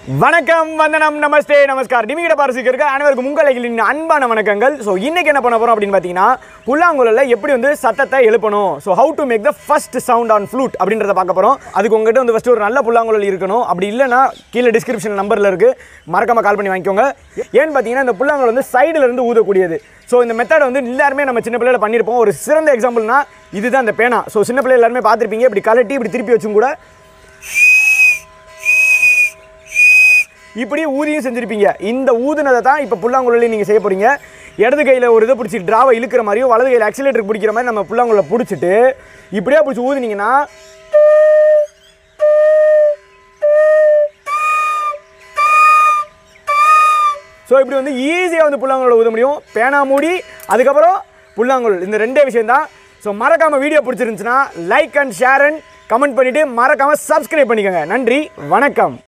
வணக்கம் வந்தனம் நமஸ்தே நமஸ்கார் டிமிகிட பாரசிக்கு இருக்க அனைவருக்கும் உங்களின் அன்பான வணக்கங்கள் ஸோ இன்னைக்கு என்ன பண்ண போறோம் அப்படின்னு பார்த்தீங்கன்னா புல்லாங்குழலில் எப்படி வந்து சத்தத்தை எழுப்பணும் so how to make the first sound on flute அப்படின்றத பார்க்க போகிறோம் அதுக்கு உங்ககிட்ட வந்து ஃபஸ்ட்டு ஒரு நல்ல புல்லாங்குழல் இருக்கணும் அப்படி இல்லைன்னா கீழே டிஸ்கிரிப்ஷன் நம்பரில் இருக்குது மறக்காம கால் பண்ணி வாங்கிக்கோங்க ஏன்னு பார்த்தீங்கன்னா இந்த புல்லாங்குழல் வந்து சைடுல இருந்து ஊதக்கூடியது ஸோ இந்த மெத்தட் வந்து எல்லாருமே நம்ம சின்ன பிள்ளையில பண்ணியிருப்போம் ஒரு சிறந்த எக்ஸாம்பிள்னா இதுதான் இந்த பேனா ஸோ சின்ன பிள்ளை எல்லாருமே பார்த்துருப்பீங்க இப்படி கலட்டி இப்படி திருப்பி வச்சும் கூட இப்படி ஊதியும் செஞ்சுருப்பீங்க இந்த ஊதுனதை தான் இப்போ புல்லாங்குழலையும் நீங்கள் செய்ய போகிறீங்க இடது கையில் ஒரு இதை பிடிச்சி ட்ராவை இழுக்கிற மாதிரியும் வலது கையில் ஆக்சிலேட்டருக்கு பிடிக்கிற மாதிரி நம்ம புல்லாங்குழலை பிடிச்சிட்டு இப்படியே பிடிச்சி ஊதுனீங்கன்னா ஸோ இப்படி வந்து ஈஸியாக வந்து புல்லாங்குழல் ஊத முடியும் பேனா மூடி அதுக்கப்புறம் புல்லாங்குழல் இந்த ரெண்டே விஷயம் தான் ஸோ மறக்காமல் வீடியோ பிடிச்சிருந்துச்சுன்னா like and share and comment பண்ணிவிட்டு மறக்காமல் சப்ஸ்கிரைப் பண்ணிக்கோங்க நன்றி வணக்கம்